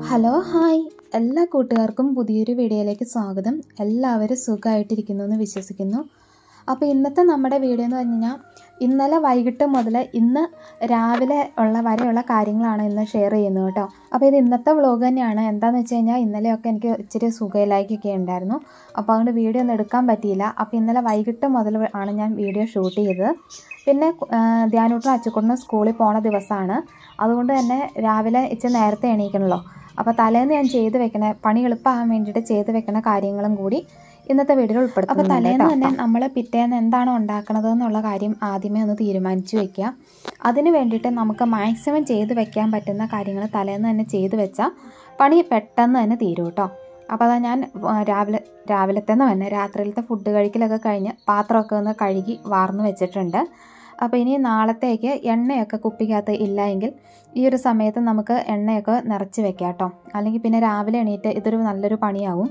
hello hi എല്ലാ കൂട്ടുകാർക്കും പുതിയൊരു വീഡിയോയിലേക്ക് സ്വാഗതം എല്ലാവരും സുഖമായിട്ടിരിക്കുന്നു എന്ന് വിശ്വസിക്കുന്നു അപ്പോൾ ഇന്നത്തെ നമ്മുടെ വീഡിയോ എന്ന് പറഞ്ഞു കഴിഞ്ഞാൽ ഇന്നലെ വൈകിട്ട് മുതൽ ഇന്ന് രാവിലെ ഉള്ള വരെയുള്ള കാര്യങ്ങളാണ് ഇന്ന് ഷെയർ ചെയ്യുന്നത് കേട്ടോ അപ്പോൾ ഇത് ഇന്നത്തെ വ്ളോഗ് തന്നെയാണ് എന്താണെന്ന് വെച്ച് കഴിഞ്ഞാൽ ഇന്നലെയൊക്കെ എനിക്ക് ഇച്ചിരി സുഖമില്ലായ്ക്കൊക്കെ ഉണ്ടായിരുന്നു അപ്പോൾ അതുകൊണ്ട് വീഡിയോ ഒന്നും എടുക്കാൻ പറ്റിയില്ല അപ്പോൾ ഇന്നലെ വൈകിട്ട് മുതൽ ആണ് ഞാൻ വീഡിയോ ഷൂട്ട് ചെയ്തത് പിന്നെ ധ്യാനൂട്ടിന് അച്ചുക്കുട്ടിന് സ്കൂളിൽ പോണ ദിവസമാണ് അതുകൊണ്ട് തന്നെ രാവിലെ ഇച്ചിരി നേരത്തെ എണീക്കണമല്ലോ അപ്പോൾ തലേന്ന് ഞാൻ ചെയ്ത് വെക്കണ പണി എളുപ്പമാകാൻ വേണ്ടിയിട്ട് ചെയ്ത് വെക്കണ കാര്യങ്ങളും കൂടി ഇന്നത്തെ വീഡിയോയിൽ ഉൾപ്പെടുത്തും അപ്പോൾ തലേന്ന് തന്നെ നമ്മൾ പിറ്റേന്ന് എന്താണ് ഉണ്ടാക്കണത് എന്നുള്ള കാര്യം ആദ്യമേ ഒന്ന് തീരുമാനിച്ചു വെക്കുക അതിന് വേണ്ടിയിട്ട് നമുക്ക് മാക്സിമം ചെയ്ത് വെക്കാൻ പറ്റുന്ന കാര്യങ്ങൾ തലേന്ന് തന്നെ ചെയ്ത് വെച്ചാൽ പണി പെട്ടെന്ന് തന്നെ തീരും കേട്ടോ അപ്പോൾ അതാ ഞാൻ രാവിലെ രാവിലത്തെ തന്നെ രാത്രിയിലത്തെ ഫുഡ് കഴിക്കലൊക്കെ കഴിഞ്ഞ് പാത്രമൊക്കെ ഒന്ന് കഴുകി വാർന്ന് വെച്ചിട്ടുണ്ട് അപ്പോൾ ഇനി നാളത്തേക്ക് എണ്ണയൊക്കെ കുപ്പിക്കകത്ത് ഇല്ല എങ്കിൽ ഈ ഒരു സമയത്ത് നമുക്ക് എണ്ണയൊക്കെ നിറച്ച് വെക്കാം കേട്ടോ അല്ലെങ്കിൽ പിന്നെ രാവിലെ എണീറ്റ് ഇതൊരു നല്ലൊരു പണിയാവും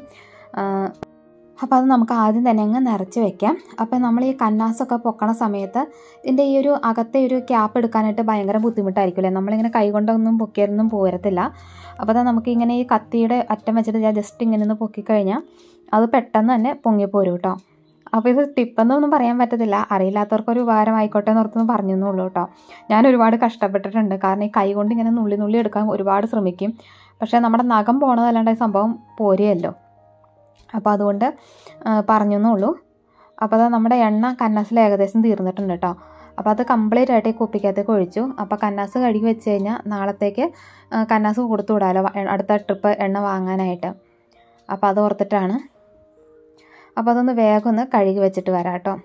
അപ്പോൾ അത് നമുക്ക് ആദ്യം തന്നെ അങ്ങ് നിറച്ച് വെക്കാം അപ്പോൾ നമ്മൾ ഈ കന്നാസൊക്കെ പൊക്കണ സമയത്ത് ഇതിൻ്റെ ഈ ഒരു അകത്തെ ഒരു ക്യാപ്പ് എടുക്കാനായിട്ട് ഭയങ്കര ബുദ്ധിമുട്ടായിരിക്കുമല്ലേ നമ്മളിങ്ങനെ കൈകൊണ്ടൊന്നും പൊക്കിയൊന്നും പോരത്തില്ല അപ്പോൾ അത് നമുക്ക് ഇങ്ങനെ ഈ കത്തിയുടെ അറ്റം വെച്ചിട്ട് ജസ്റ്റ് ഇങ്ങനെ ഒന്ന് പൊക്കിക്കഴിഞ്ഞാൽ അത് പെട്ടെന്ന് തന്നെ പൊങ്ങിപ്പോരും കേട്ടോ അപ്പോൾ ഇത് ടിപ്പെന്നൊന്നും പറയാൻ പറ്റത്തില്ല അറിയില്ലാത്തവർക്കൊരു ഉപകാരം ആയിക്കോട്ടെ എന്ന് ഓർത്തൊന്നും പറഞ്ഞു എന്നുള്ളൂ കേട്ടോ ഞാൻ ഒരുപാട് കഷ്ടപ്പെട്ടിട്ടുണ്ട് കാരണം ഈ കൈ കൊണ്ട് ഇങ്ങനെ നുള്ളി നുള്ളി എടുക്കാൻ ഒരുപാട് ശ്രമിക്കും പക്ഷേ നമ്മുടെ നഖം പോണതല്ലാണ്ട് ഈ സംഭവം പോരുകയല്ലോ അപ്പോൾ അതുകൊണ്ട് പറഞ്ഞു എന്നുള്ളൂ അപ്പോൾ അത് നമ്മുടെ എണ്ണ കന്നാസിൽ ഏകദേശം തീർന്നിട്ടുണ്ട് കേട്ടോ അപ്പോൾ അത് കംപ്ലീറ്റ് ആയിട്ട് ഈ കുപ്പിക്കകത്തേക്ക് ഒഴിച്ചു അപ്പോൾ കന്നാസ് കഴുകി വെച്ച് കഴിഞ്ഞാൽ നാളത്തേക്ക് കന്നാസ് കൊടുത്തു വിടാമല്ലോ അടുത്ത ട്രിപ്പ് എണ്ണ വാങ്ങാനായിട്ട് അപ്പോൾ അത് ഓർത്തിട്ടാണ് അപ്പോൾ അതൊന്ന് വേഗം ഒന്ന് കഴുകി വെച്ചിട്ട് വരാം കേട്ടോ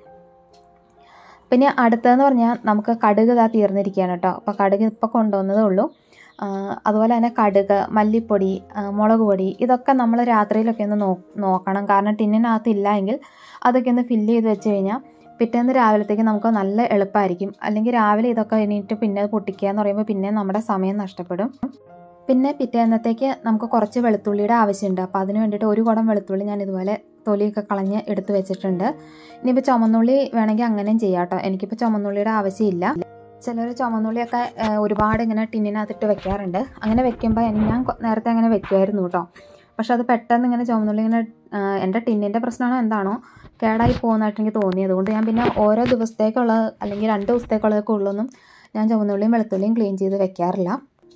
പിന്നെ അടുത്തതെന്ന് പറഞ്ഞാൽ നമുക്ക് കടുക് ഇതാ തീർന്നിരിക്കുകയാണ് കേട്ടോ അപ്പോൾ കടുക് ഇപ്പോൾ കൊണ്ടുവന്നതേ ഉള്ളൂ അതുപോലെ തന്നെ കടുക് മല്ലിപ്പൊടി മുളക് പൊടി ഇതൊക്കെ നമ്മൾ രാത്രിയിലൊക്കെ ഒന്ന് നോ നോക്കണം കാരണം ടിന്നിനകത്തില്ല എങ്കിൽ അതൊക്കെ ഒന്ന് ഫില്ല് ചെയ്ത് വെച്ച് കഴിഞ്ഞാൽ പിറ്റേന്ന് രാവിലത്തേക്ക് നമുക്ക് നല്ല എളുപ്പമായിരിക്കും അല്ലെങ്കിൽ രാവിലെ ഇതൊക്കെ എണീറ്റ് പിന്നെ പൊട്ടിക്കുക എന്ന് പറയുമ്പോൾ പിന്നെ നമ്മുടെ സമയം നഷ്ടപ്പെടും പിന്നെ പിറ്റേന്നത്തേക്ക് നമുക്ക് കുറച്ച് വെളുത്തുള്ളിയുടെ ആവശ്യമുണ്ട് അപ്പോൾ അതിന് വേണ്ടിയിട്ട് ഒരു കുടം വെളുത്തുള്ളി ഞാൻ ഇതുപോലെ തൊലിയൊക്കെ കളഞ്ഞ് എടുത്ത് വെച്ചിട്ടുണ്ട് ഇനിയിപ്പോൾ ചുമന്നുള്ളി വേണമെങ്കിൽ അങ്ങനെയും ചെയ്യാം കേട്ടോ എനിക്കിപ്പോൾ ചുമന്നുള്ളിയുടെ ആവശ്യമില്ല ചിലർ ചുമന്നുള്ളിയൊക്കെ ഒരുപാട് ഇങ്ങനെ ടിന്നിനകത്തിട്ട് വെക്കാറുണ്ട് അങ്ങനെ വെക്കുമ്പോൾ ഞാൻ നേരത്തെ അങ്ങനെ വെക്കുമായിരുന്നു കേട്ടോ പക്ഷെ അത് പെട്ടെന്ന് ഇങ്ങനെ ചുമന്നുള്ളി ഇങ്ങനെ എൻ്റെ ടിന്നിൻ്റെ പ്രശ്നമാണോ എന്താണോ കേടായി പോകുന്നതായിട്ട് എനിക്ക് തോന്നി അതുകൊണ്ട് ഞാൻ പിന്നെ ഓരോ ദിവസത്തേക്കുള്ള അല്ലെങ്കിൽ രണ്ട് ദിവസത്തേക്കുള്ളതൊക്കെ ഉള്ളൊന്നും ഞാൻ ചുമന്നുള്ളിയും വെളുത്തുള്ളിയും ക്ലീൻ ചെയ്ത് വെക്കാറില്ല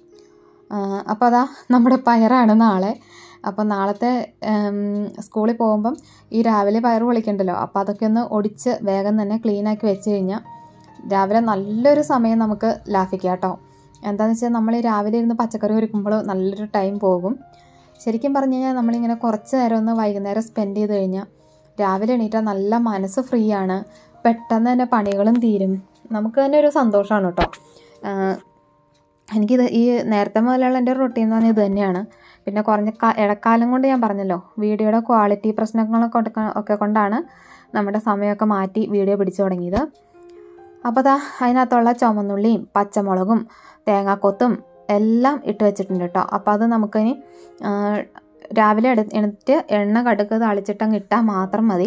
അപ്പോൾ അതാ നമ്മുടെ പയറാണ് നാളെ അപ്പോൾ നാളത്തെ സ്കൂളിൽ പോകുമ്പം ഈ രാവിലെ പയർ പൊളിക്കണ്ടല്ലോ അപ്പോൾ അതൊക്കെ ഒന്ന് ഒടിച്ച് വേഗം തന്നെ ക്ലീനാക്കി വെച്ച് കഴിഞ്ഞാൽ രാവിലെ നല്ലൊരു സമയം നമുക്ക് ലാഭിക്കാം കേട്ടോ എന്താണെന്ന് വെച്ചാൽ നമ്മൾ രാവിലെ ഇരുന്ന് പച്ചക്കറി ഒരുക്കുമ്പോൾ നല്ലൊരു ടൈം പോകും ശരിക്കും പറഞ്ഞു കഴിഞ്ഞാൽ നമ്മളിങ്ങനെ കുറച്ച് നേരം ഒന്ന് വൈകുന്നേരം സ്പെൻഡ് ചെയ്ത് കഴിഞ്ഞാൽ രാവിലെ എണീറ്റാൽ നല്ല മനസ്സ് ഫ്രീ ആണ് പെട്ടെന്ന് തന്നെ പണികളും തീരും നമുക്ക് തന്നെ ഒരു സന്തോഷമാണ് കേട്ടോ എനിക്കിത് ഈ നേരത്തെ മുതലുള്ള എൻ്റെ റൊട്ടീൻ എന്ന് പറഞ്ഞാൽ ഇത് തന്നെയാണ് പിന്നെ കുറഞ്ഞ ഇടക്കാലം കൊണ്ട് ഞാൻ പറഞ്ഞല്ലോ വീഡിയോയുടെ ക്വാളിറ്റി പ്രശ്നങ്ങളൊക്കെ ഒക്കെ കൊണ്ടാണ് നമ്മുടെ സമയമൊക്കെ മാറ്റി വീഡിയോ പിടിച്ചു തുടങ്ങിയത് അപ്പോൾ ദാ അതിനകത്തുള്ള ചുമന്നുള്ളിയും പച്ചമുളകും തേങ്ങാക്കൊത്തും എല്ലാം ഇട്ട് വെച്ചിട്ടുണ്ട് കേട്ടോ അപ്പോൾ അത് നമുക്കിനി രാവിലെ എടു എടുത്തിട്ട് എണ്ണ കടുക്ക് താളിച്ചിട്ട് അങ്ങ് ഇട്ടാൽ മാത്രം മതി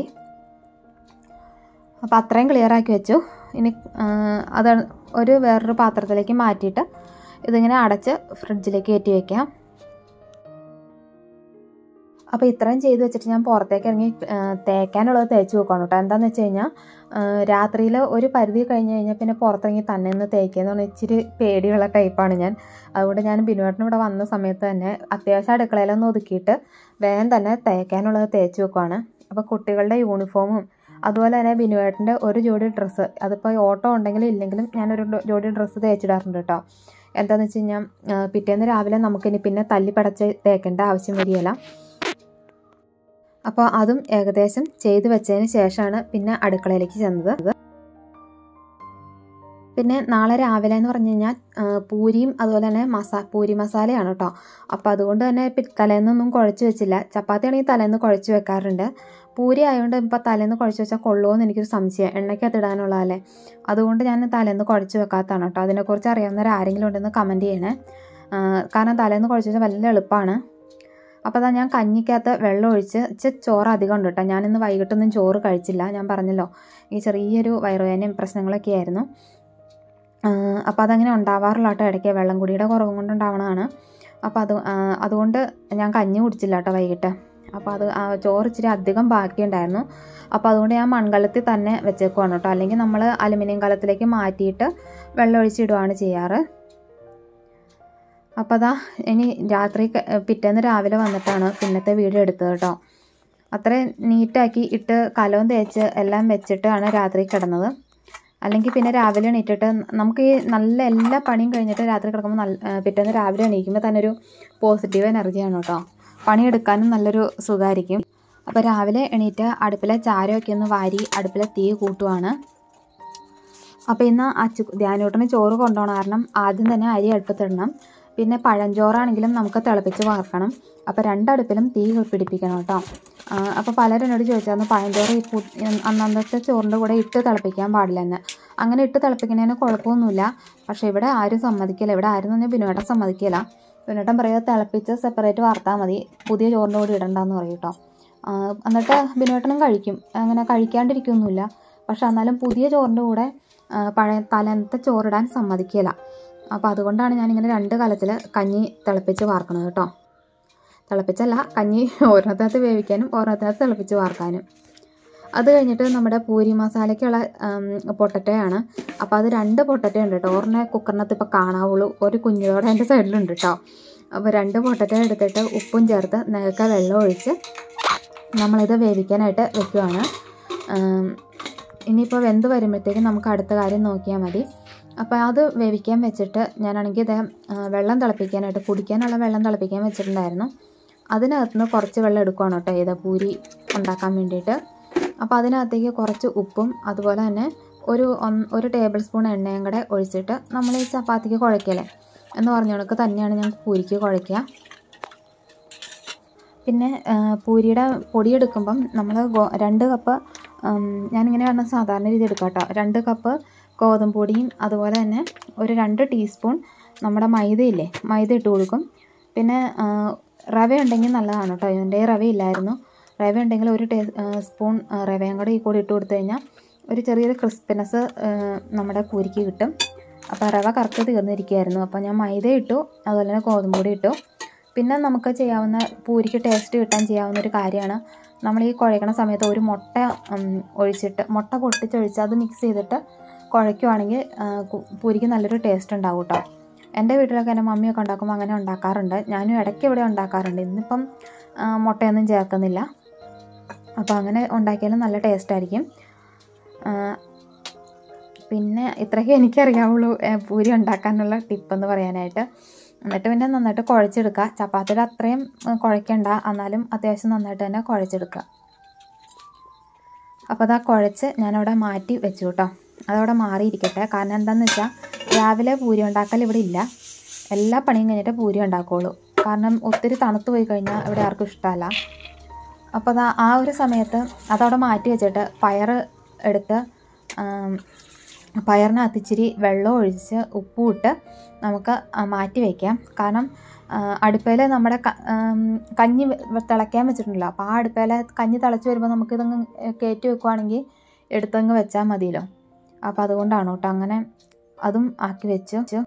അപ്പോൾ അത്രയും ക്ലിയർ ആക്കി വെച്ചു ഇനി അത് ഒരു വേറൊരു പാത്രത്തിലേക്ക് മാറ്റിയിട്ട് ഇതിങ്ങനെ അടച്ച് ഫ്രിഡ്ജിലേക്ക് കയറ്റി വയ്ക്കാം അപ്പോൾ ഇത്രയും ചെയ്ത് വെച്ചിട്ട് ഞാൻ പുറത്തേക്ക് ഇറങ്ങി തേക്കാനുള്ളത് തേച്ച് വെക്കണം കേട്ടോ എന്താണെന്ന് വെച്ച് കഴിഞ്ഞാൽ രാത്രിയിൽ ഒരു പരിധി കഴിഞ്ഞ് കഴിഞ്ഞാൽ പിന്നെ പുറത്തിറങ്ങി തന്നെ ഒന്ന് തേക്കുക എന്ന് പറഞ്ഞാൽ ഇച്ചിരി പേടിയുള്ള ടൈപ്പാണ് ഞാൻ അതുകൊണ്ട് ഞാൻ ബിനുവേട്ടന് ഇവിടെ വന്ന സമയത്ത് തന്നെ അത്യാവശ്യം അടുക്കളയിലൊന്ന് ഒതുക്കിയിട്ട് വേഗം തന്നെ തേക്കാനുള്ളത് തേച്ച് വെക്കുവാണ് അപ്പോൾ കുട്ടികളുടെ യൂണിഫോമും അതുപോലെ തന്നെ ബിനുവേട്ടൻ്റെ ഒരു ജോഡി ഡ്രസ്സ് അതിപ്പോൾ ഓട്ടോ ഉണ്ടെങ്കിലും ഇല്ലെങ്കിലും ഞാനൊരു ജോഡി ഡ്രസ്സ് തേച്ചിടാറുണ്ട് കേട്ടോ എന്താണെന്ന് വെച്ച് കഴിഞ്ഞാൽ പിറ്റേന്ന് രാവിലെ നമുക്കിനി പിന്നെ തല്ലി പടച്ച് തേക്കേണ്ട ആവശ്യം വരികയില്ല അപ്പോൾ അതും ഏകദേശം ചെയ്തു വെച്ചതിന് ശേഷമാണ് പിന്നെ അടുക്കളയിലേക്ക് ചെന്നത് പിന്നെ നാളെ രാവിലെ എന്ന് പറഞ്ഞു കഴിഞ്ഞാൽ പൂരിയും അതുപോലെ തന്നെ മസാ പൂരി മസാലയാണ് കേട്ടോ അപ്പോൾ അതുകൊണ്ട് തന്നെ തലേന്നൊന്നും കുഴച്ച് വെച്ചില്ല ചപ്പാത്തി ആണെങ്കിൽ തലേന്ന് കുഴച്ച് വെക്കാറുണ്ട് പൂരി ആയതുകൊണ്ട് ഇപ്പോൾ തലേന്ന് കുഴച്ച് വെച്ചാൽ കൊള്ളുമോ എന്ന് എനിക്കൊരു സംശയം എണ്ണയ്ക്കകത്ത് ഇടാനുള്ളതല്ലേ അതുകൊണ്ട് ഞാൻ തലേന്ന് കുഴച്ച് വെക്കാത്തതാണ് കേട്ടോ അതിനെക്കുറിച്ച് അറിയാവുന്നവർ ആരെങ്കിലും ഉണ്ടെന്ന് കമൻറ്റ് ചെയ്യണേ കാരണം തലേന്ന് കുഴച്ച് വെച്ചാൽ വലിയ എളുപ്പമാണ് അപ്പോൾ അതാ ഞാൻ കഞ്ഞിക്കകത്ത് വെള്ളം ഒഴിച്ച് ഇച്ചിരി ചോറ് അധികം ഉണ്ട് കേട്ടോ ഞാനിന്ന് വൈകിട്ടൊന്നും ചോറ് കഴിച്ചില്ല ഞാൻ പറഞ്ഞല്ലോ ഈ ചെറിയൊരു വയറുവേദനയും പ്രശ്നങ്ങളൊക്കെ ആയിരുന്നു അപ്പോൾ അതങ്ങനെ ഉണ്ടാവാറില്ല കേട്ടോ ഇടയ്ക്ക് വെള്ളം കുടിയുടെ കുറവും കൊണ്ട് ഉണ്ടാവണതാണ് അപ്പോൾ അത് ആ, അതുകൊണ്ട് ഞാൻ കഞ്ഞി കുടിച്ചില്ല കേട്ടോ വൈകിട്ട് അപ്പോൾ അത് ആ ചോറ് ഇച്ചിരി അധികം ബാക്കിയുണ്ടായിരുന്നു അപ്പോൾ അതുകൊണ്ട് ഞാൻ മൺകലത്തിൽ തന്നെ വെച്ചേക്കുവാണ് കേട്ടോ അല്ലെങ്കിൽ നമ്മൾ അലുമിനിയം കലത്തിലേക്ക് മാറ്റിയിട്ട് വെള്ളം ഒഴിച്ചിടുകയാണ് ചെയ്യാറ് അപ്പോൾ അതാ ഇനി രാത്രി ക- പിറ്റേന്ന് രാവിലെ വന്നിട്ടാണ് പിന്നത്തെ വീഡിയോ എടുത്തത് കേട്ടോ അത്രയും നീറ്റാക്കി ഇട്ട് കലവും തേച്ച് എല്ലാം വെച്ചിട്ടാണ് രാത്രി കിടന്നത് അല്ലെങ്കിൽ പിന്നെ രാവിലെ എണീറ്റിട്ട് നമുക്ക് ഈ നല്ല എല്ലാ പണിയും കഴിഞ്ഞിട്ട് രാത്രി കിടക്കുമ്പോൾ നല്ല ആ, പിറ്റേന്ന് രാവിലെ എണീക്കുമ്പോൾ തന്നെ ഒരു പോസിറ്റീവ് എനർജിയാണ് കേട്ടോ പണിയെടുക്കാനും നല്ലൊരു സുഖമായിരിക്കും അപ്പോൾ രാവിലെ എണീറ്റ് അടുപ്പിലെ ചാരമൊക്കെ ഒന്ന് വാരി അടുപ്പിലെ തീ കൂട്ടുവാണ് അപ്പോൾ ഇന്ന് അച്ചു ധ്യാനൂട്ടന് ചോറ് കൊണ്ടുപോകണം കാരണം ആദ്യം തന്നെ അരി അടുപ്പത്തിടണം പിന്നെ പഴഞ്ചോറാണെങ്കിലും നമുക്ക് തിളപ്പിച്ച് വാർക്കണം അപ്പോൾ രണ്ടടുപ്പിലും തീ പിടിപ്പിക്കണം കേട്ടോ അപ്പോൾ പലരും എന്നോട് ചോദിച്ചായിരുന്നു പഴഞ്ചോറ് ഈ പു- അന്നന്നത്തെ ചോറിൻ്റെ കൂടെ ഇട്ട് തിളപ്പിക്കാൻ പാടില്ലെന്ന് അങ്ങനെ ഇട്ട് തിളപ്പിക്കുന്നതിന് കുഴപ്പമൊന്നുമില്ല പക്ഷേ ഇവിടെ ആരും സമ്മതിക്കില്ല ഇവിടെ ആരും തന്നെ ബിനുവേട്ടൻ സമ്മതിക്കില്ല ബിനുവേട്ടൻ പറയുക തിളപ്പിച്ച് സെപ്പറേറ്റ് വാർത്താൽ മതി പുതിയ ചോറിൻ്റെ കൂടെ ഇടണ്ടെന്ന് പറയും കേട്ടോ ആ, എന്നിട്ട് ബിനുവേട്ടനും കഴിക്കും അങ്ങനെ കഴിക്കാണ്ടിരിക്കൊന്നുമില്ല പക്ഷെ എന്നാലും പുതിയ ചോറിൻ്റെ കൂടെ ആ, പഴയ തലേന്നത്തെ ചോറിടാൻ സമ്മതിക്കില്ല അപ്പോൾ അതുകൊണ്ടാണ് ഞാനിങ്ങനെ രണ്ട് കലത്തിൽ കഞ്ഞി തിളപ്പിച്ച് വാർക്കണത് കേട്ടോ തിളപ്പിച്ചല്ല കഞ്ഞി ഓരോരുത്തരത്ത് വേവിക്കാനും ഓരോരുത്തരത്ത് തിളപ്പിച്ച് വാർക്കാനും അത് കഴിഞ്ഞിട്ട് നമ്മുടെ പൂരി മസാലയ്ക്കുള്ള പൊട്ടറ്റയാണ് അപ്പോൾ അത് രണ്ട് പൊട്ടറ്റ ഉണ്ട് കേട്ടോ ഒരെണ്ണ കുക്കറിനകത്ത് ഇപ്പോൾ കാണാവുള്ളൂ ഒരു കുഞ്ഞോടെ എൻ്റെ സൈഡിലുണ്ട് കേട്ടോ അപ്പോൾ രണ്ട് പൊട്ടറ്റ എടുത്തിട്ട് ഉപ്പും ചേർത്ത് നേക്ക വെള്ളം ഒഴിച്ച് നമ്മളിത് വേവിക്കാനായിട്ട് വെക്കുവാണ് ആം, ഇനിയിപ്പോൾ വെന്ത് വരുമ്പോഴത്തേക്കും നമുക്ക് അടുത്ത കാര്യം നോക്കിയാൽ മതി അപ്പോൾ അത് വേവിക്കാൻ വെച്ചിട്ട് ഞാനാണെങ്കിൽ ഇത് ആ, വെള്ളം തിളപ്പിക്കാനായിട്ട് കുടിക്കാനുള്ള വെള്ളം തിളപ്പിക്കാൻ വെച്ചിട്ടുണ്ടായിരുന്നു അതിനകത്തുനിന്ന് കുറച്ച് വെള്ളം എടുക്കുവാണ് കേട്ടോ ഇത് പൂരി ഉണ്ടാക്കാൻ വേണ്ടിയിട്ട് അപ്പോൾ അതിനകത്തേക്ക് കുറച്ച് ഉപ്പും അതുപോലെ തന്നെ ഒരു ഒന്ന് ഒരു ടേബിൾ സ്പൂൺ എണ്ണയും കൂടെ ഒഴിച്ചിട്ട് നമ്മൾ ഈ ചപ്പാത്തിക്ക് കുഴയ്ക്കല്ലേ എന്ന് പറഞ്ഞ കണക്ക് തന്നെയാണ് ഞാൻ പൂരിക്ക് കുഴയ്ക്കുക പിന്നെ ആ, പൂരിയുടെ പൊടി എടുക്കുമ്പം നമ്മൾ ഗോ രണ്ട് കപ്പ് ഉം, ഞാനിങ്ങനെ പറഞ്ഞ സാധാരണ രീതി എടുക്കാം കേട്ടോ രണ്ട് കപ്പ് ഗോതമ്പ് പൊടിയും അതുപോലെ തന്നെ ഒരു രണ്ട് ടീസ്പൂൺ നമ്മുടെ മൈദയില്ലേ മൈദ ഇട്ട് കൊടുക്കും പിന്നെ ആ, റവ ഉണ്ടെങ്കിൽ നല്ലതാണ് കേട്ടോ എൻ്റെ റവ ഇല്ലായിരുന്നു റവ ഉണ്ടെങ്കിൽ ഒരു ടേ ആ, സ്പൂൺ ആ, റവയും കൂടെ ഈ കൂടി ഇട്ട് കൊടുത്തു കഴിഞ്ഞാൽ ഒരു ചെറിയൊരു ക്രിസ്പിനെസ് നമ്മുടെ പൂരിക്ക് കിട്ടും അപ്പോൾ റവ കറക്റ്റ് തീർന്നിരിക്കുകയായിരുന്നു അപ്പോൾ ഞാൻ മൈദ ഇട്ടു അതുപോലെ തന്നെ ഗോതമ്പ് പൊടി ഇട്ടു പിന്നെ നമുക്ക് ചെയ്യാവുന്ന പൂരിക്ക് ടേസ്റ്റ് കിട്ടാൻ ചെയ്യാവുന്ന ഒരു കാര്യമാണ് നമ്മൾ ഈ കുഴയ്ക്കണ സമയത്ത് ഒരു മുട്ട ഉം, ഒഴിച്ചിട്ട് മുട്ട പൊട്ടിച്ചൊഴിച്ച് അത് മിക്സ് ചെയ്തിട്ട് കുഴയ്ക്കുവാണെങ്കിൽ ആ, കു- പൂരിക്ക് നല്ലൊരു ടേസ്റ്റ് ഉണ്ടാവും കേട്ടോ എൻ്റെ വീട്ടിലൊക്കെ എൻ്റെ മമ്മിയൊക്കെ ഉണ്ടാക്കുമ്പോൾ അങ്ങനെ ഉണ്ടാക്കാറുണ്ട് ഞാനും ഇടയ്ക്ക് ഇവിടെ ഉണ്ടാക്കാറുണ്ട് ഇന്നിപ്പം ആ, മുട്ടയൊന്നും ചേർക്കുന്നില്ല അപ്പോൾ അങ്ങനെ ഉണ്ടാക്കിയാലും നല്ല ടേസ്റ്റ് ആയിരിക്കും ആ, പിന്നെ ഇത്രയൊക്കെ എനിക്കറിയാവുള്ളൂ ഏ, പൂരി ഉണ്ടാക്കാനുള്ള ടിപ്പെന്ന് പറയാനായിട്ട് എന്നിട്ട് പിന്നെ നന്നായിട്ട് കുഴച്ചെടുക്കുക ചപ്പാത്തിയുടെ അത്രയും ഏ, കുഴയ്ക്കണ്ട എന്നാലും അത്യാവശ്യം നന്നായിട്ട് തന്നെ കുഴച്ചെടുക്കുക അപ്പോൾ അതാ കുഴച്ച് ഞാനവിടെ മാറ്റി വെച്ചു കേട്ടോ അതവിടെ മാറിയിരിക്കട്ടെ കാരണം എന്താണെന്ന് വെച്ചാൽ രാവിലെ പൂരി ഉണ്ടാക്കൽ ഇവിടെ ഇല്ല എല്ലാ പണിയും കഴിഞ്ഞിട്ട് പൂരി ഉണ്ടാക്കുകയുള്ളൂ കാരണം ഒത്തിരി തണുത്ത് പോയി കഴിഞ്ഞാൽ ഇവിടെ ആർക്കും ഇഷ്ടമല്ല അപ്പോൾ അതാ ആ ഒരു സമയത്ത് അതവിടെ മാറ്റി വെച്ചിട്ട് പയർ എടുത്ത് ആം, പയറിനകത്ത് ഇച്ചിരി വെള്ളം ഒഴിച്ച് ഉപ്പും ഇട്ട് നമുക്ക് ആ മാറ്റി വയ്ക്കാം കാരണം അടുപ്പയിൽ നമ്മുടെ ക- ആം, കഞ്ഞി വെ- തിളയ്ക്കാൻ വെച്ചിട്ടുണ്ടല്ലോ അപ്പോൾ ആ അടുപ്പയിൽ കഞ്ഞി തിളച്ച് വരുമ്പോൾ നമുക്കിതങ്ങ് കയറ്റി വെക്കുവാണെങ്കിൽ എടുത്തങ്ങ് വെച്ചാൽ മതിയല്ലോ അപ്പോൾ അതുകൊണ്ടാണ് കേട്ടോ അങ്ങനെ അതും ആക്കി വെച്ചു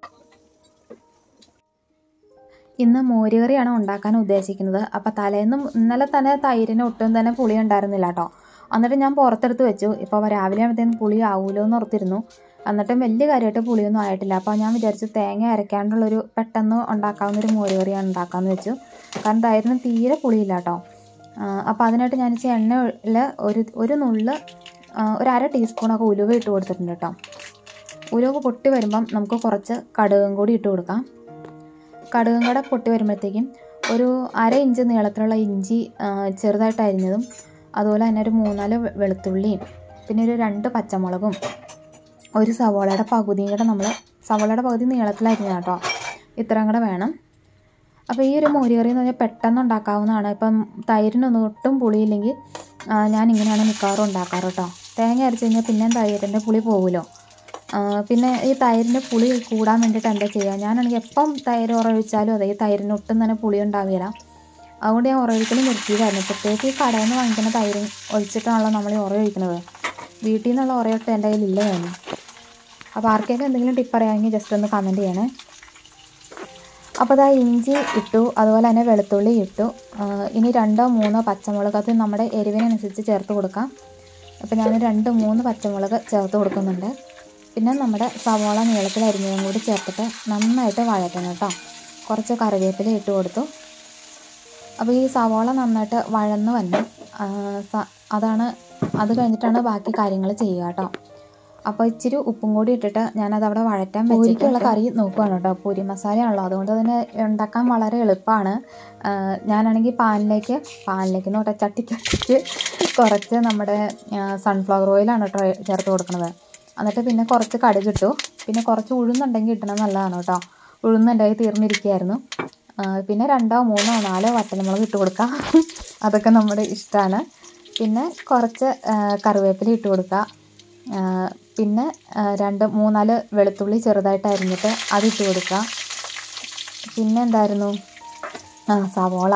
ഇന്ന് മോരുകറിയാണ് ഉണ്ടാക്കാൻ ഉദ്ദേശിക്കുന്നത് അപ്പോൾ തലേന്നും ഇന്നലെ തന്നെ തൈരിന് ഒട്ടും തന്നെ പുളി ഉണ്ടായിരുന്നില്ല കേട്ടോ എന്നിട്ട് ഞാൻ പുറത്തെടുത്ത് വെച്ചു ഇപ്പോൾ രാവിലെ ആകുമ്പോഴത്തേനും പുളി ആവുമല്ലോ എന്ന് ഓർത്തിരുന്നു എന്നിട്ടും വലിയ കാര്യമായിട്ട് പുളിയൊന്നും ആയിട്ടില്ല അപ്പോൾ ഞാൻ വിചാരിച്ചു തേങ്ങ അരയ്ക്കാണ്ടുള്ളൊരു പെട്ടെന്ന് ഉണ്ടാക്കാവുന്ന ഒരു മോരുകറിയാണ് ഉണ്ടാക്കാമെന്ന് വെച്ചു കാരണം തൈരിന് തീരെ പുളിയില്ല കേട്ടോ അപ്പോൾ അതിനായിട്ട് ഞാൻ ഇച്ചിരി എണ്ണയിൽ ഒരു ഒരു നുള്ള് ആ, ഒരു അര ടീസ്പൂണൊക്കെ ഉലുവ ഇട്ട് കൊടുത്തിട്ടുണ്ട് കേട്ടോ ഉലുവ പൊട്ടി വരുമ്പം നമുക്ക് കുറച്ച് കടുകും കൂടി ഇട്ട് കൊടുക്കാം കടുകും കൂടെ പൊട്ടി വരുമ്പോഴത്തേക്കും ഒരു അര ഇഞ്ച് നീളത്തിലുള്ള ഇഞ്ചി ആ, ചെറുതായിട്ട് അരിഞ്ഞതും അതുപോലെ തന്നെ ഒരു മൂന്നാല് വെ- വെളുത്തുള്ളിയും പിന്നെ ഒരു രണ്ട് പച്ചമുളകും ഒരു സവോളയുടെ പകുതിയും കൂടെ നമ്മൾ സവോളയുടെ പകുതി നീളത്തിലരിഞ്ഞ കേട്ടോ ഇത്രയും കൂടെ വേണം അപ്പോൾ ഈ ഒരു മോരുകറി എന്ന് പറഞ്ഞാൽ പെട്ടെന്ന് ഉണ്ടാക്കാവുന്നതാണ് ഇപ്പം തൈരിനൊന്നും ഒട്ടും പുളിയില്ലെങ്കിൽ ആ, ഞാൻ ഇങ്ങനെയാണ് മിക്കവാറും ഉണ്ടാക്കാറ് കേട്ടോ തേങ്ങ അരച്ച് കഴിഞ്ഞാൽ പിന്നെ തൈരിൻ്റെ പുളി പോകുമല്ലോ ആ, പിന്നെ ഈ തൈരിൻ്റെ പുളി കൂടാൻ വേണ്ടിയിട്ട് എന്താ ചെയ്യുക ഞാനാണെങ്കിൽ എപ്പം തൈര് ഉറവിച്ചാലും അതെ ഈ തൈരിന് ഒട്ടും തന്നെ പുളി ഉണ്ടാവുകയില്ല അതുകൊണ്ട് ഞാൻ ഉറവിക്കലും നിർത്തിയതായിരുന്നു പ്രത്യേകിച്ച് ഈ കടയിൽ നിന്ന് വാങ്ങിക്കുന്ന തൈര് ഒഴിച്ചിട്ടാണല്ലോ നമ്മൾ ഈ ഉറവിക്കുന്നത് വീട്ടിൽ നിന്നുള്ള ഉറയൊട്ട് എൻ്റെ കയ്യിൽ ഇല്ല തന്നെ അപ്പോൾ ആർക്കെങ്കിലും എന്തെങ്കിലും ടിപ്പ് അറിയാമെങ്കിൽ ജസ്റ്റ് ഒന്ന് കമൻറ്റ് ചെയ്യണേ അപ്പോൾ ഇതാ ഇഞ്ചി ഇട്ടു അതുപോലെ തന്നെ വെളുത്തുള്ളി ഇട്ടു ആ, ഇനി രണ്ടോ മൂന്നോ പച്ചമുളക് അത് നമ്മുടെ എരിവിനനുസരിച്ച് ചേർത്ത് കൊടുക്കാം അപ്പോൾ ഞാൻ രണ്ട് മൂന്ന് പച്ചമുളക് ചേർത്ത് കൊടുക്കുന്നുണ്ട് പിന്നെ നമ്മുടെ സവോള നീളത്തിൽ അരിഞ്ഞതും കൂടി ചേർത്തിട്ട് നന്നായിട്ട് വഴറ്റണം കേട്ടോ കുറച്ച് കറിവേപ്പില ഇട്ട് കൊടുത്തു അപ്പോൾ ഈ സവോള നന്നായിട്ട് വഴന്ന് വന്നു ആ, സ- അതാണ് അത് കഴിഞ്ഞിട്ടാണ് ബാക്കി കാര്യങ്ങൾ ചെയ്യുക കേട്ടോ അപ്പോൾ ഇച്ചിരി ഉപ്പും കൂടി ഇട്ടിട്ട് ഞാനത് അവിടെ വഴറ്റാൻ പൂരിക്കുള്ള കറി നോക്കുകയാണ് കേട്ടോ പൂരി മസാലയാണല്ലോ അതുകൊണ്ട് തന്നെ ഉണ്ടാക്കാൻ വളരെ എളുപ്പമാണ് ആ, ഞാനാണെങ്കിൽ പാനിലേക്ക് പാനിലേക്ക് എന്ന് പറഞ്ഞാൽ ചട്ടിക്കട്ടിക്ക് കുറച്ച് നമ്മുടെ സൺഫ്ലവർ ഓയിലാണ് കേട്ടോ ചേർത്ത് കൊടുക്കുന്നത് എന്നിട്ട് പിന്നെ കുറച്ച് കടുകിട്ടു പിന്നെ കുറച്ച് ഉഴുന്നുണ്ടെങ്കിൽ ഇട്ടണം നല്ലതാണ് കേട്ടോ ഉഴുന്നുണ്ടായി തീർന്നിരിക്കുകയായിരുന്നു ആ, പിന്നെ രണ്ടോ മൂന്നോ നാലോ വറ്റൽമുളക് ഇട്ട് കൊടുക്കുക അതൊക്കെ നമ്മുടെ ഇഷ്ടമാണ് പിന്നെ കുറച്ച് ആ, കറിവേപ്പില ഇട്ട് കൊടുക്കുക ആ, പിന്നെ ആ, രണ്ട് മൂന്നാല് വെളുത്തുള്ളി ചെറുതായിട്ട് അരിഞ്ഞിട്ട് അതിട്ട് കൊടുക്കുക പിന്നെ എന്തായിരുന്നു ആ സവോള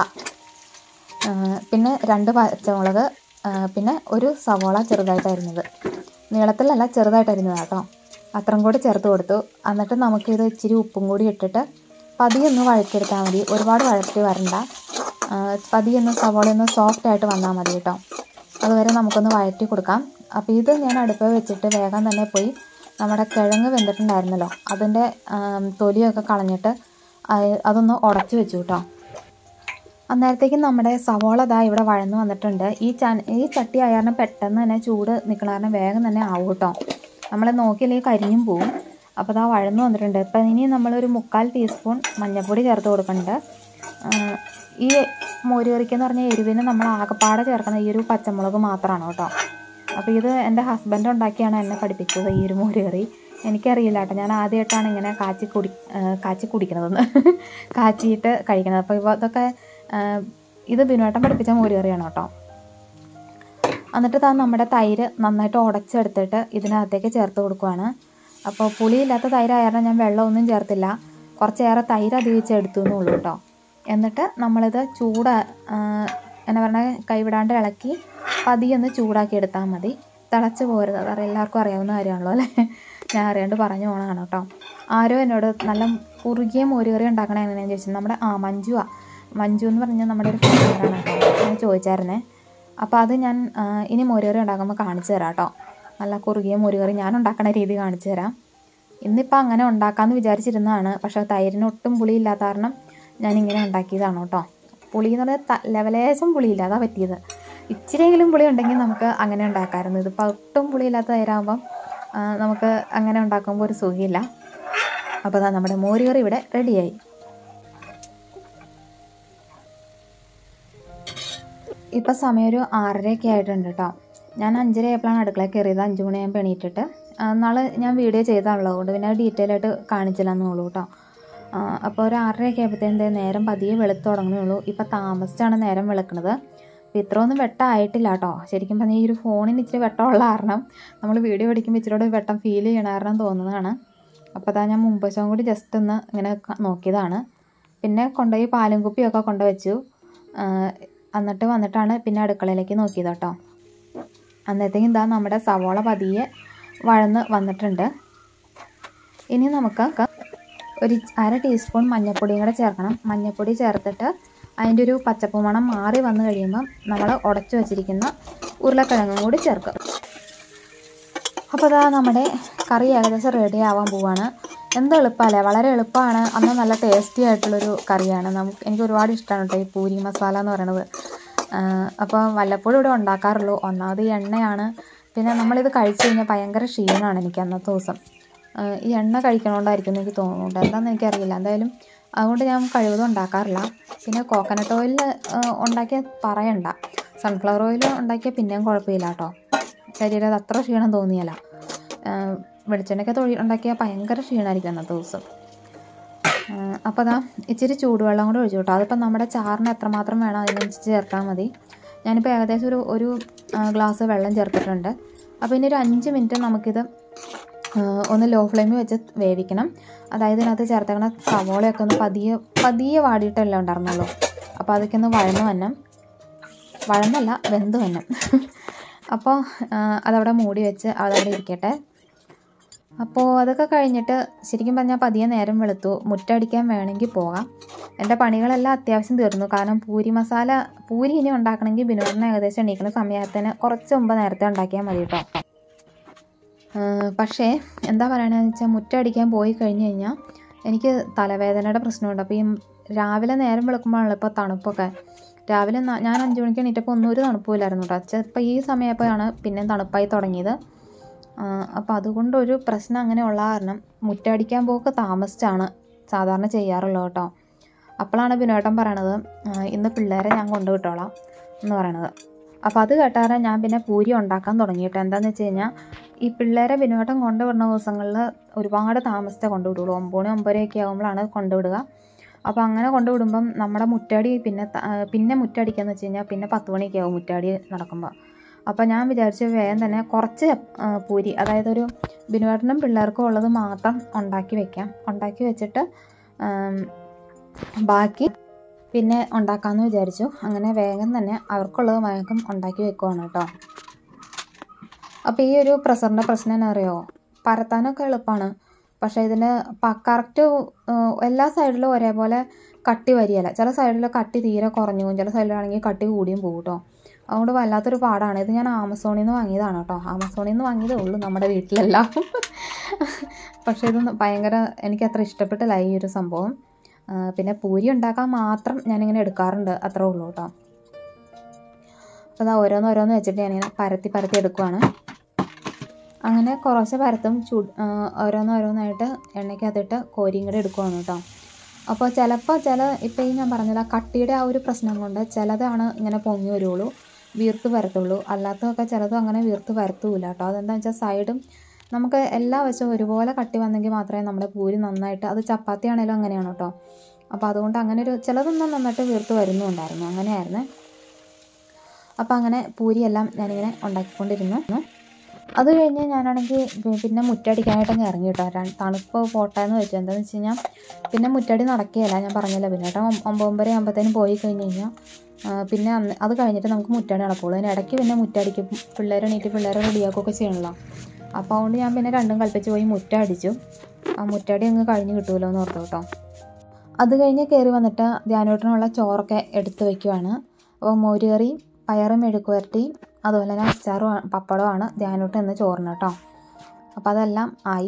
ആ, പിന്നെ രണ്ട് പച്ചമുളക് ആ, പിന്നെ ഒരു സവോള ചെറുതായിട്ട് അരിഞ്ഞത് നീളത്തിലല്ല ചെറുതായിട്ട് അരിഞ്ഞതാണ് കേട്ടോ അത്രയും കൂടി ചേർത്ത് കൊടുത്തു എന്നിട്ട് നമുക്കിത് ഇച്ചിരി ഉപ്പും കൂടി ഇട്ടിട്ട് പതിയെ ഒന്ന് വഴറ്റിയെടുത്താൽ മതി ഒരുപാട് വഴറ്റി വരണ്ട ആ, പതിയെ ഒന്ന് സവോള ഒന്ന് സോഫ്റ്റ് ആയിട്ട് വന്നാൽ മതി കേട്ടോ അതുവരെ നമുക്കൊന്ന് വഴറ്റി കൊടുക്കാം അപ്പോൾ ഇത് ഞാൻ അടുപ്പ് വെച്ചിട്ട് വേഗം തന്നെ പോയി നമ്മുടെ കിഴങ്ങ് വെന്തിട്ടുണ്ടായിരുന്നല്ലോ അതിൻ്റെ ആം, തൊലിയൊക്കെ കളഞ്ഞിട്ട് അയ- അതൊന്ന് ഉടച്ചു വെച്ചു കേട്ടോ അന്നേരത്തേക്കും നമ്മുടെ സവോള ദാ ഇവിടെ വഴന്ന് വന്നിട്ടുണ്ട് ഈ ച ഈ ചട്ടി ആയ കാരണം പെട്ടെന്ന് തന്നെ ചൂട് നിൽക്കണ കാരണം വേഗം തന്നെ ആവും കേട്ടോ നമ്മൾ നോക്കിയില്ലെങ്കിൽ കരിഞ്ഞും പോവും അപ്പോൾ ദാ വഴന്ന് വന്നിട്ടുണ്ട് ഇപ്പം ഇനി നമ്മളൊരു മുക്കാൽ ടീസ്പൂൺ മഞ്ഞൾപ്പൊടി ചേർത്ത് കൊടുക്കുന്നുണ്ട് ആ, ഈ മോര് കറിക്കെന്ന് പറഞ്ഞാൽ എരിവിന് നമ്മൾ ആകപ്പാടെ ചേർക്കുന്ന ഈ ഒരു പച്ചമുളക് മാത്രമാണ് കേട്ടോ അപ്പോൾ ഇത് എൻ്റെ ഹസ്ബൻഡ് ഉണ്ടാക്കിയാണ് എന്നെ പഠിപ്പിച്ചത് ഈ ഒരു മോര് കറി എനിക്കറിയില്ല കേട്ടോ ഞാൻ ആദ്യമായിട്ടാണ് ഇങ്ങനെ കാച്ചി കുടി ആ, കാച്ചി കുടിക്കണതെന്ന് കാച്ചിയിട്ട് കഴിക്കണത് അപ്പോൾ ഇവ ഇതൊക്കെ ആ, ഇത് ബിനുവേട്ടൻ പഠിപ്പിച്ച മോര് കറിയാണ് കേട്ടോ എന്നിട്ട് താൻ നമ്മുടെ തൈര് നന്നായിട്ട് ഉടച്ചെടുത്തിട്ട് ഇതിനകത്തേക്ക് ചേർത്ത് കൊടുക്കുവാണ് അപ്പോൾ പുളിയില്ലാത്ത തൈരായിരുന്നു ഞാൻ വെള്ളമൊന്നും ചേർത്തില്ല കുറച്ചേറെ തൈര് അധികം എടുത്തു എന്നുള്ളൂ കേട്ടോ എന്നിട്ട് നമ്മളിത് ചൂട് ആ, എന്നാ പറഞ്ഞാൽ കൈവിടാണ്ട് ഇളക്കി പതിയൊന്ന് ചൂടാക്കി എടുത്താൽ മതി തിളച്ച് പോരുത് അത് എല്ലാവർക്കും അറിയാവുന്ന കാര്യമാണല്ലോ അല്ലേ ഞാൻ അറിയാണ്ട് പറഞ്ഞു പോകണതാണ് കേട്ടോ ആരോ എന്നോട് നല്ല കുറുകിയ മോരുകറി ഉണ്ടാക്കണേ എങ്ങനെയാണെന്ന് ചോദിച്ചത് നമ്മുടെ ആ മഞ്ജുവാ മഞ്ജു എന്ന് പറഞ്ഞാൽ നമ്മുടെ ഒരു ഫ്രണ്ടാണ് കേട്ടോ ഞാൻ ചോദിച്ചായിരുന്നേ അപ്പോൾ അത് ഞാൻ ആ, ഇനി മോരുകറി ഉണ്ടാക്കുമ്പോൾ കാണിച്ചു തരാം കേട്ടോ നല്ല കുറുകിയ മോരുകറി ഞാൻ ഉണ്ടാക്കണ രീതി കാണിച്ചു തരാം ഇന്നിപ്പോൾ അങ്ങനെ ഉണ്ടാക്കാമെന്ന് വിചാരിച്ചിരുന്നതാണ് പക്ഷേ തൈരിന് ഒട്ടും പുളിയില്ലാത്ത കാരണം ഞാനിങ്ങനെ ഉണ്ടാക്കിയതാണ് കേട്ടോ പുളി എന്ന് പറഞ്ഞാൽ ത- ലെവലേശം പുളിയില്ല അതാ പറ്റിയത് ഇച്ചിരിയെങ്കിലും പുളി ഉണ്ടെങ്കിൽ നമുക്ക് അങ്ങനെ ഉണ്ടാക്കാമായിരുന്നു ഇതിപ്പോൾ ഒട്ടും പുളിയില്ലാത്ത തൈരാകുമ്പം ആ, നമുക്ക് അങ്ങനെ ഉണ്ടാക്കുമ്പോൾ ഒരു സുഖമില്ല അപ്പോൾ അതാ നമ്മുടെ മോരുകറി ഇവിടെ റെഡിയായി ഇപ്പം സമയം ഒരു ആറരയൊക്കെ ആയിട്ടുണ്ട് കേട്ടോ ഞാൻ അഞ്ചര ആയപ്പോഴാണ് അടുക്കളയിൽ കയറിയത് അഞ്ച് മണിയാകുമ്പോൾ എണീറ്റിട്ട് ആ, നാളെ ഞാൻ വീഡിയോ ചെയ്താണല്ലോ അതുകൊണ്ട് പിന്നെ ഡീറ്റെയിൽ ആയിട്ട് കാണിച്ചില്ല എന്നുള്ളൂ കേട്ടോ ആ, അപ്പോൾ ഒരു ആറരയൊക്കെ ആയപ്പോഴത്തേന് നേരം പതിയെ വെളുത്ത് തുടങ്ങുന്നുള്ളൂ ഇപ്പം താമസിച്ചാണ് നേരം വെളുക്കണത് അപ്പോൾ ഇത്രയൊന്നും വെട്ടമായിട്ടില്ല കേട്ടോ ശരിക്കും പറഞ്ഞാൽ ഈ ഒരു ഫോണിന് ഇച്ചിരി വെട്ടമുള്ള കാരണം നമ്മൾ വീഡിയോ പഠിക്കുമ്പോൾ ഇച്ചിരി വെട്ടം ഫീൽ ചെയ്യണ കാരണം തോന്നുന്നതാണ് അപ്പോൾ അതാ ഞാൻ മുമ്പ് വശവും കൂടി ജസ്റ്റ് ഒന്ന് ഇങ്ങനെ ക- നോക്കിയതാണ് പിന്നെ കൊണ്ടുപോയി പാലും കുപ്പിയൊക്കെ കൊണ്ടുവച്ചു എന്നിട്ട് വന്നിട്ടാണ് പിന്നെ അടുക്കളയിലേക്ക് നോക്കിയത് കേട്ടോ അന്നേരത്തേക്കും ഇതാ നമ്മുടെ സവോള പതിയെ വഴന്ന് വന്നിട്ടുണ്ട് ഇനി നമുക്ക് ഒരു അര ടീസ്പൂൺ മഞ്ഞൾപ്പൊടിയും കൂടെ ചേർക്കണം മഞ്ഞൾപ്പൊടി ചേർത്തിട്ട് അതിൻ്റെ ഒരു പച്ചപ്പ് മണം മാറി വന്നു കഴിയുമ്പം നമ്മൾ ഉടച്ചു വച്ചിരിക്കുന്ന ഉരുളക്കിഴങ്ങും കൂടി ചേർക്കും അപ്പോൾ അതാ നമ്മുടെ കറി ഏകദേശം റെഡി ആവാൻ പോവാണ് എന്ത് എളുപ്പമല്ലേ വളരെ എളുപ്പമാണ് അന്ന് നല്ല ടേസ്റ്റി ആയിട്ടുള്ളൊരു കറിയാണ് നമുക്ക് എനിക്ക് ഒരുപാട് ഇഷ്ടമാണ് കേട്ടോ ഈ പൂരി മസാല എന്ന് പറയണത് അപ്പോൾ വല്ലപ്പോഴും ഇവിടെ ഉണ്ടാക്കാറുള്ളൂ ഒന്നാമത് ഈ എണ്ണയാണ് പിന്നെ നമ്മളിത് കഴിച്ചു കഴിഞ്ഞാൽ ഭയങ്കര ക്ഷീണമാണ് എനിക്ക് അന്നത്തെ ദിവസം ആ, ഈ എണ്ണ കഴിക്കണോണ്ടായിരിക്കും എന്ന് എനിക്ക് തോന്നുന്നുണ്ട് എന്താണെന്ന് എനിക്കറിയില്ല എന്തായാലും അതുകൊണ്ട് ഞാൻ കഴിവതും ഉണ്ടാക്കാറില്ല പിന്നെ കോക്കനട്ട് ഓയിൽ ഉണ്ടാക്കിയ പറയണ്ട സൺഫ്ലവർ ഓയിൽ ഉണ്ടാക്കിയാൽ പിന്നെയും കുഴപ്പമില്ല കേട്ടോ ശരീരത്തിൽ അത്ര ക്ഷീണം തോന്നിയല്ല വെളിച്ചെണ്ണയ്ക്ക് തൊഴി ഉണ്ടാക്കിയാൽ ഭയങ്കര ക്ഷീണമായിരിക്കും അന്നത്തെ ദിവസം അപ്പോൾ അതാ ഇച്ചിരി ചൂടുവെള്ളം കൂടെ ഒഴിച്ചു കേട്ടോ അതിപ്പോൾ നമ്മുടെ ചാറിന് എത്രമാത്രം വേണം അതിനനുസരിച്ച് ചേർത്താൽ മതി ഞാനിപ്പോൾ ഏകദേശം ഒരു ഒരു ആ, ഗ്ലാസ് വെള്ളം ചേർത്തിട്ടുണ്ട് അപ്പോൾ ഇനി ഒരു അഞ്ച് മിനിറ്റ് നമുക്കിത് ആ, ഒന്ന് ലോ ഫ്ലെയിമിൽ വെച്ച് വേവിക്കണം അതായത് ഇതിനകത്ത് ചേർത്തേക്കണ സവോളയൊക്കെ ഒന്ന് പതിയെ പതിയെ വാടിയിട്ടല്ലേ ഉണ്ടായിരുന്നുള്ളൂ അപ്പോൾ അതൊക്കെ ഒന്ന് വഴന്ന് വന്നം വഴന്നല്ല വെന്ത് വന്നം അപ്പോൾ ആ, അതവിടെ മൂടി വെച്ച് അതവിടെ ഇരിക്കട്ടെ അപ്പോൾ അതൊക്കെ കഴിഞ്ഞിട്ട് ശരിക്കും പറഞ്ഞാൽ പതിയെ നേരം വെളുത്തു മുറ്റടിക്കാൻ വേണമെങ്കിൽ പോകാം എൻ്റെ പണികളെല്ലാം അത്യാവശ്യം തീർന്നു കാരണം പൂരി മസാല പൂരി ഇനി ഉണ്ടാക്കണമെങ്കിൽ ബിനോദിന് ഏകദേശം എണീക്കുന്ന സമയത്തിന് കുറച്ച് മുമ്പ് നേരത്തെ ഉണ്ടാക്കിയാൽ മതി കേട്ടോ പക്ഷേ എന്താ പറയണതെന്ന് വെച്ചാൽ മുറ്റടിക്കാൻ പോയി കഴിഞ്ഞ് കഴിഞ്ഞാൽ എനിക്ക് തലവേദനയുടെ പ്രശ്നമുണ്ട് അപ്പോൾ ഈ രാവിലെ നേരം വെളുക്കുമ്പോഴാണല്ലോ ഇപ്പോൾ തണുപ്പൊക്കെ രാവിലെ ഞാൻ അഞ്ച് മണിക്ക് എണീറ്റപ്പോൾ ഒന്നും ഒരു തണുപ്പില്ലായിരുന്നു കേട്ടോ ചിലപ്പോൾ ഈ സമയപ്പോഴാണ് പിന്നെ തണുപ്പായി തുടങ്ങിയത് അപ്പോൾ അതുകൊണ്ടൊരു പ്രശ്നം അങ്ങനെ ഉള്ള കാരണം മുറ്റടിക്കാൻ പോക്ക് താമസിച്ചാണ് സാധാരണ ചെയ്യാറുള്ളത് കേട്ടോ അപ്പോഴാണ് ബിനോട്ടൻ പറയണത് ഇന്ന് പിള്ളേരെ ഞാൻ കൊണ്ടുവിട്ടോളാം എന്ന് പറയണത് അപ്പോൾ അത് കേട്ടാറ് ഞാൻ പിന്നെ പൂരി ഉണ്ടാക്കാൻ തുടങ്ങിയിട്ട് എന്താണെന്ന് വെച്ച് കഴിഞ്ഞാൽ ഈ പിള്ളേരെ ബിനോട്ടം കൊണ്ടുവിടുന്ന ദിവസങ്ങളിൽ ഒരുപാട് താമസിച്ചേ കൊണ്ടുവിടുള്ളൂ ഒമ്പത് മണി ഒമ്പതരയൊക്കെ ആകുമ്പോഴാണ് കൊണ്ടുവിടുക അപ്പോൾ അങ്ങനെ കൊണ്ടുവിടുമ്പം നമ്മുടെ മുറ്റടി പിന്നെ പിന്നെ മുറ്റടിക്കാന്ന് വെച്ച് കഴിഞ്ഞാൽ പിന്നെ പത്ത് മണിയൊക്കെ ആവും മുറ്റടി നടക്കുമ്പോൾ അപ്പോൾ ഞാൻ വിചാരിച്ചു വേഗം തന്നെ കുറച്ച് പൂരി അതായത് ഒരു ബിനുവേട്ടനും പിള്ളേർക്കും ഉള്ളത് മാത്രം ഉണ്ടാക്കി വെക്കാം ഉണ്ടാക്കി വെച്ചിട്ട് ബാക്കി പിന്നെ ഉണ്ടാക്കാമെന്ന് വിചാരിച്ചു അങ്ങനെ വേഗം തന്നെ അവർക്കുള്ളത് വേഗം ഉണ്ടാക്കി വെക്കുവാണ് കേട്ടോ അപ്പോൾ ഈ ഒരു പ്രഷറിൻ്റെ പ്രശ്നം എന്നാ അറിയോ പരത്താനൊക്കെ എളുപ്പമാണ് പക്ഷേ ഇതിന് കറക്റ്റ് എല്ലാ സൈഡിലും ഒരേപോലെ കട്ടി വരികയില്ല ചില സൈഡിൽ കട്ടി തീരെ കുറഞ്ഞു പോകും ചില സൈഡിലാണെങ്കിൽ കട്ടി കൂടിയും പോകും കേട്ടോ അതുകൊണ്ട് വല്ലാത്തൊരു പാടാണ് ഇത് ഞാൻ ആമസോണിൽ നിന്ന് വാങ്ങിയതാണ് കേട്ടോ ആമസോണിൽ നിന്ന് വാങ്ങിയതേ ഉള്ളൂ നമ്മുടെ വീട്ടിലെല്ലാം പക്ഷേ ഇത് ഭയങ്കര എനിക്ക് അത്ര ഇഷ്ടപ്പെട്ടില്ല ഈ ഒരു സംഭവം പിന്നെ പൂരി ഉണ്ടാക്കാൻ മാത്രം ഞാനിങ്ങനെ എടുക്കാറുണ്ട് അത്രേ ഉള്ളൂ കേട്ടോ അപ്പോൾ അതാ ഓരോന്നോരോന്ന് വെച്ചിട്ട് ഞാനിങ്ങനെ പരത്തി പരത്തി എടുക്കുവാണ് അങ്ങനെ കുറച്ച് പരത്തും ചൂ ഓരോന്നോരോന്നായിട്ട് എണ്ണയ്ക്കകത്തിട്ട് കോരിയും കൂടെ എടുക്കുവാണ് കേട്ടോ അപ്പോൾ ചിലപ്പോൾ ചില ഇപ്പോൾ ഈ ഞാൻ പറഞ്ഞില്ല കട്ടിയുടെ ആ ഒരു പ്രശ്നം കൊണ്ട് ചിലതാണ് ഇങ്ങനെ പൊങ്ങി വരുള്ളൂ വീർത്ത് വരത്തുള്ളൂ അല്ലാത്തതൊക്കെ ചിലതും അങ്ങനെ വീർത്ത് വരത്തൂല കേട്ടോ അതെന്താണെന്ന് വെച്ചാൽ സൈഡും നമുക്ക് എല്ലാ വശവും ഒരുപോലെ കട്ടി വന്നെങ്കിൽ മാത്രമേ നമ്മുടെ പൂരി നന്നായിട്ട് അത് ചപ്പാത്തി ആണെങ്കിലും അങ്ങനെയാണ് കേട്ടോ അപ്പോൾ അതുകൊണ്ട് അങ്ങനെ ഒരു ചിലതൊന്നും നന്നായിട്ട് വീർത്ത് വരുന്നുണ്ടായിരുന്നു അങ്ങനെയായിരുന്നു അപ്പോൾ അങ്ങനെ പൂരിയെല്ലാം ഞാനിങ്ങനെ ഉണ്ടാക്കിക്കൊണ്ടിരുന്നു അത് കഴിഞ്ഞ് ഞാനാണെങ്കിൽ പിന്നെ മുറ്റടിക്കാനായിട്ടങ്ങ് ഇറങ്ങി കേട്ടോ തണുപ്പ് പോട്ടെ എന്ന് വെച്ചു എന്താണെന്ന് വെച്ച് കഴിഞ്ഞാൽ പിന്നെ മുറ്റടി നടക്കുകയല്ല ഞാൻ പറഞ്ഞല്ലോ പിന്നെ കേട്ടോ ഒമ്പത് ഒമ്പതര ആകുമ്പോഴത്തേനും പോയി കഴിഞ്ഞ് കഴിഞ്ഞാൽ പിന്നെ അന്ന് അത് കഴിഞ്ഞിട്ട് നമുക്ക് മുറ്റടി നടക്കുള്ളൂ അതിന് ഇടയ്ക്ക് പിന്നെ മുറ്റടിക്കും പിള്ളേർ എണീറ്റ് പിള്ളേരെ റെഡിയാക്കുകയൊക്കെ ചെയ്യണല്ലോ അപ്പോൾ അതുകൊണ്ട് ഞാൻ പിന്നെ രണ്ടും കൽപ്പിച്ച് പോയി മുറ്റ അടിച്ചു ആ മുറ്റടി അങ്ങ് കഴിഞ്ഞ് കിട്ടുമല്ലോ എന്ന് ഓർത്തു കേട്ടോ അത് കഴിഞ്ഞ് കയറി വന്നിട്ട് ധ്യാനോട്ടിനുള്ള ചോറൊക്കെ എടുത്ത് വയ്ക്കുവാണ് അപ്പോൾ മോരുകറി പയറും മെഴുക്കുവരട്ടി അതുപോലെ തന്നെ അച്ചാറും പപ്പടമാണ് ധ്യാനോട്ട് എന്ന് ചോറിന് കേട്ടോ അപ്പോൾ അതെല്ലാം ആയി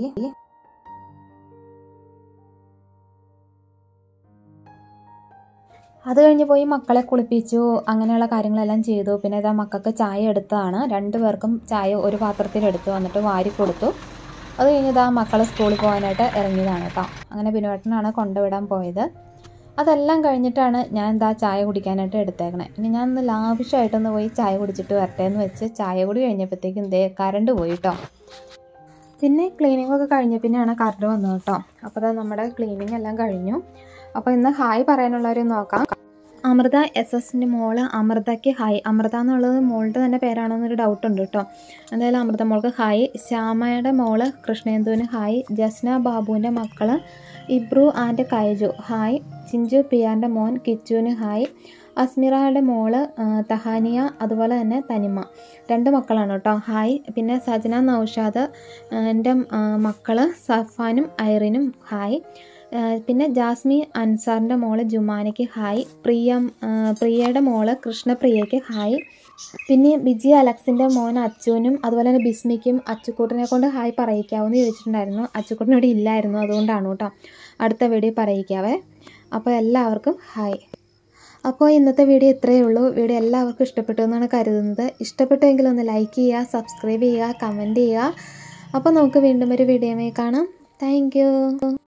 അത് കഴിഞ്ഞ് പോയി മക്കളെ കുളിപ്പിച്ചു അങ്ങനെയുള്ള കാര്യങ്ങളെല്ലാം ചെയ്തു പിന്നെ ഇതാ മക്കൾക്ക് ചായ എടുത്തതാണ് രണ്ടു പേർക്കും ചായ ഒരു പാത്രത്തിൽ എടുത്തു വന്നിട്ട് വാരി കൊടുത്തു അത് കഴിഞ്ഞ് ഇതാ മക്കൾ സ്കൂളിൽ പോകാനായിട്ട് ഇറങ്ങിയതാണ് കേട്ടോ അങ്ങനെ ബിനുവേട്ടനാണ് കൊണ്ടുവിടാൻ പോയത് അതെല്ലാം കഴിഞ്ഞിട്ടാണ് ഞാൻ എന്താ ചായ കുടിക്കാനായിട്ട് എടുത്തേക്കണേ ഇനി ഞാൻ ഒന്ന് ലാവിഷമായിട്ടൊന്ന് പോയി ചായ കുടിച്ചിട്ട് വരട്ടെ എന്ന് വെച്ച് ചായ കുടി കഴിഞ്ഞപ്പോഴത്തേക്കും ദേ കറണ്ട് പോയി കേട്ടോ പിന്നെ ക്ലീനിങ് ഒക്കെ കഴിഞ്ഞ പിന്നെയാണ് കറണ്ട് വന്നത് കേട്ടോ അപ്പോൾ അതാ നമ്മുടെ ക്ലീനിങ് എല്ലാം കഴിഞ്ഞു അപ്പോൾ ഇന്ന് ഹായ് പറയാനുള്ളവരെ നോക്കാം അമൃത എസ് എസിൻ്റെ മോള് അമൃതയ്ക്ക് ഹായ് അമൃത എന്നുള്ളത് മോളുടെ തന്നെ പേരാണോ എന്നൊരു ഡൗട്ട് ഉണ്ട് കേട്ടോ എന്തായാലും അമൃത മോൾക്ക് ഹായ് ശ്യാമയുടെ മോള് കൃഷ്ണേന്ദുവിന് ഹായ് ജസ്ന ബാബുവിൻ്റെ മക്കള് ഇബ്രു ആൻഡ് കൈജു ഹായ് ചിഞ്ചു പിയാൻ്റെ മോൻ കിച്ചുവിന് ഹായ് അസ്മിറയുടെ മോള് തഹാനിയ അതുപോലെ തന്നെ തനിമ രണ്ട് മക്കളാണ് കേട്ടോ ഹായ് പിന്നെ സജന നൗഷാദ് എൻ്റെ മക്കള് സഫാനും ഐറിനും ഹായ് പിന്നെ ജാസ്മി അൻസാറിൻ്റെ മോള് ജുമാനയ്ക്ക് ഹായ് പ്രിയ പ്രിയയുടെ മോള് കൃഷ്ണപ്രിയയ്ക്ക് ഹായ് പിന്നെ ബിജി അലക്സിൻ്റെ മോൻ അച്ചുവിനും അതുപോലെ തന്നെ ബിസ്മിക്കും അച്ചുക്കൂട്ടിനെ കൊണ്ട് ഹായ് പറയിക്കാവെന്ന് ചോദിച്ചിട്ടുണ്ടായിരുന്നു അച്ചുക്കൂട്ടിനോട് ഇല്ലായിരുന്നു അതുകൊണ്ടാണ് കേട്ടോ അടുത്ത വീഡിയോ പറയിക്കാവേ അപ്പോൾ എല്ലാവർക്കും ഹായ് അപ്പോൾ ഇന്നത്തെ വീഡിയോ ഇത്രയേ ഉള്ളൂ വീഡിയോ എല്ലാവർക്കും ഇഷ്ടപ്പെട്ടു എന്നാണ് കരുതുന്നത് ഇഷ്ടപ്പെട്ടുവെങ്കിൽ ഒന്ന് ലൈക്ക് ചെയ്യുക സബ്സ്ക്രൈബ് ചെയ്യുക കമൻറ്റ് ചെയ്യുക അപ്പോൾ നമുക്ക് വീണ്ടും ഒരു വീഡിയോയുമായി കാണാം താങ്ക്